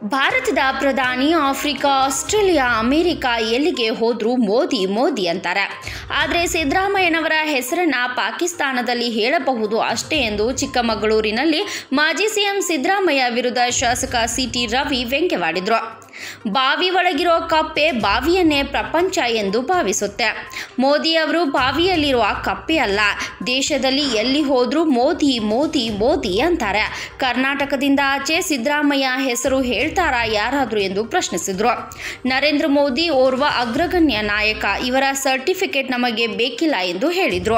ಭಾರತದ ಪ್ರಧಾನಿ Africa Australia America ಎಲ್ಲಿಗೆ ಹೋದ್ರೂ ಮೋದಿ ಮೋದಿ ಅಂತಾರೆ ಆದರೆ ಸಿದ್ದರಾಮಯ್ಯನವರ ಹೆಸರನ್ನ ಪಾಕಿಸ್ತಾನದಲ್ಲಿ ಹೇಳಬಹುದು ಅಷ್ಟೇ ಎಂದು ಚಿಕ್ಕಮಗಳೂರಿನಲ್ಲಿ ಮಾಜಿ ಸಿಎಂ ಸಿದ್ದರಾಮಯ್ಯ ವಿರುದ್ಧ ಶಾಸಕ ಸಿಟಿ ರವಿ ವ್ಯಂಗ್ಯವಾಡಿದ್ರು ಬಾವಿ ಒಳಗಿರೋ ಕಪ್ಪೆ ಬಾವಿಯನ್ನೇ ಪ್ರಪಂಚ ಎಂದು ಭಾವಿಸುತ್ತೆ ಮೋದಿ ಅವರು ಬಾವಿಯಲ್ಲಿರುವ ಕಪ್ಪೆ ಅಲ್ಲ ದೇಶದಲ್ಲಿ ಎಲ್ಲಿ ಹೋದ್ರೂ ಮೋದಿ ಮೋದಿ ಮೋದಿ ಅಂತಾರೆ ಕರ್ನಾಟಕದಿಂದ ಆಚೆ ಸಿದ್ದರಾಮಯ್ಯ ಹೆಸರು ಹೇಳ್ತಾರಾ ಯಾರಾದರೂ ಎಂದು ಪ್ರಶ್ನಿಸಿದ್ರು ನರೇಂದ್ರ ಮೋದಿ ಓರ್ವ ಅಗ್ರಗಣ್ಯ ನಾಯಕ ಇವರ ಸರ್ಟಿಫಿಕೇಟ್ ನಮಗೆ ಬೇಕಿಲ್ಲ ಎಂದು ಹೇಳಿದ್ರು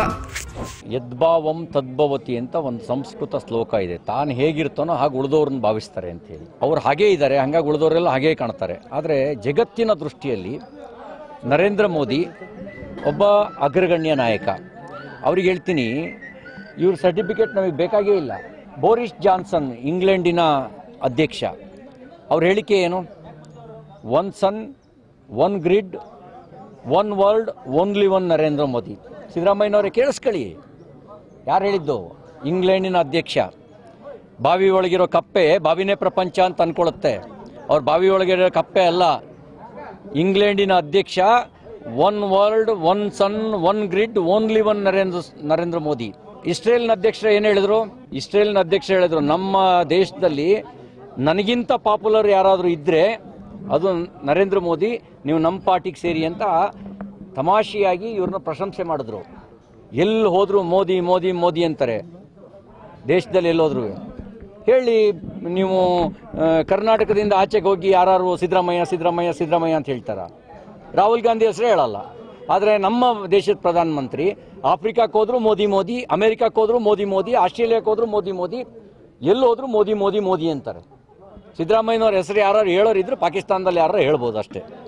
ಯದ್ಭಾವಂ ತದ್ಭವತಿ ಅಂತ ಒಂದು ಸಂಸ್ಕೃತ ಶ್ಲೋಕ ಇದೆ ತಾನು ಹೇಗಿರ್ತಾನೋ ಹಾಗೆ ಉಳಿದವ್ರನ್ನ ಭಾವಿಸ್ತಾರೆ ಅಂತೇಳಿ ಅವ್ರು ಹಾಗೇ ಇದ್ದಾರೆ ಹಂಗಾಗಿ ಉಳಿದವರೆಲ್ಲ ಹಾಗೇ ಕಾಣ್ತಾರೆ ಆದರೆ ಜಗತ್ತಿನ ದೃಷ್ಟಿಯಲ್ಲಿ ನರೇಂದ್ರ ಮೋದಿ ಒಬ್ಬ ಅಗ್ರಗಣ್ಯ ನಾಯಕ ಅವ್ರಿಗೆ ಹೇಳ್ತೀನಿ ಇವ್ರ ಸರ್ಟಿಫಿಕೇಟ್ ನಮಗೆ ಬೇಕಾಗೇ ಇಲ್ಲ ಬೋರಿಸ್ ಜಾನ್ಸನ್ ಇಂಗ್ಲೆಂಡಿನ ಅಧ್ಯಕ್ಷ ಅವ್ರ ಹೇಳಿಕೆ ಏನು one sun one grid one world only one Narendra Modi ಸಿದ್ದರಾಮಯ್ಯನವರೇ ಕೇಳಿಸ್ಕೊಳ್ಳಿ ಯಾರು ಹೇಳಿದ್ದು ಇಂಗ್ಲೆಂಡಿನ ಅಧ್ಯಕ್ಷ ಬಾವಿ ಒಳಗಿರೋ ಕಪ್ಪೆ ಬಾವಿನೇ ಪ್ರಪಂಚ ಅಂತ ಅನ್ಕೊಳ್ಳುತ್ತೆ ಅವ್ರ ಬಾವಿ ಒಳಗಿರೋ ಕಪ್ಪೆ ಅಲ್ಲ ಇಂಗ್ಲೆಂಡಿನ ಅಧ್ಯಕ್ಷ one world one sun one grid only one Narendra Narendra Modi ಇಸ್ರೇಲ್ನ ಅಧ್ಯಕ್ಷರು ಏನು ಹೇಳಿದ್ರು ಇಸ್ರೇಲ್ನ ಅಧ್ಯಕ್ಷ ಹೇಳಿದ್ರು ನಮ್ಮ ದೇಶದಲ್ಲಿ ನನಗಿಂತ ಪಾಪ್ಯುಲರ್ ಯಾರಾದರೂ ಇದ್ದರೆ ಅದು ನರೇಂದ್ರ ಮೋದಿ ನೀವು ನಮ್ಮ ಪಾರ್ಟಿಗೆ ಸೇರಿ ಅಂತ ತಮಾಷೆಯಾಗಿ ಇವ್ರನ್ನ ಪ್ರಶಂಸೆ ಮಾಡಿದ್ರು ಎಲ್ಲಿ ಹೋದ್ರು ಮೋದಿ ಮೋದಿ ಮೋದಿ ಅಂತಾರೆ ದೇಶದಲ್ಲಿ ಎಲ್ಲೋದ್ರು ಹೇಳಿ ನೀವು ಆ, ಕರ್ನಾಟಕದಿಂದ ಆಚೆಗೆ ಹೋಗಿ ಯಾರು ಸಿದ್ದರಾಮಯ್ಯ ಸಿದ್ದರಾಮಯ್ಯ ಸಿದ್ದರಾಮಯ್ಯ ಅಂತ ಹೇಳ್ತಾರ ರಾಹುಲ್ ಗಾಂಧಿ ಹೆಸರೇ ಹೇಳಲ್ಲ ಆದರೆ ನಮ್ಮ ದೇಶದ ಪ್ರಧಾನಮಂತ್ರಿ ಆಫ್ರಿಕಾಕ್ಕೆ ಹೋದ್ರು ಮೋದಿ ಮೋದಿ ಅಮೆರಿಕಕ್ಕೆ ಹೋದ್ರು ಮೋದಿ ಮೋದಿ ಆಸ್ಟ್ರೇಲಿಯಾಕ್ಕೆ ಹೋದ್ರು ಮೋದಿ ಮೋದಿ ಎಲ್ಲಿ ಹೋದ್ರು ಮೋದಿ ಮೋದಿ ಮೋದಿ ಅಂತಾರೆ ಸಿದ್ದರಾಮಯ್ಯನವ್ರ ಹೆಸರು ಯಾರು ಹೇಳೋರು ಇದ್ರೆ ಪಾಕಿಸ್ತಾನದಲ್ಲಿ ಯಾರು ಹೇಳ್ಬೋದು ಅಷ್ಟೇ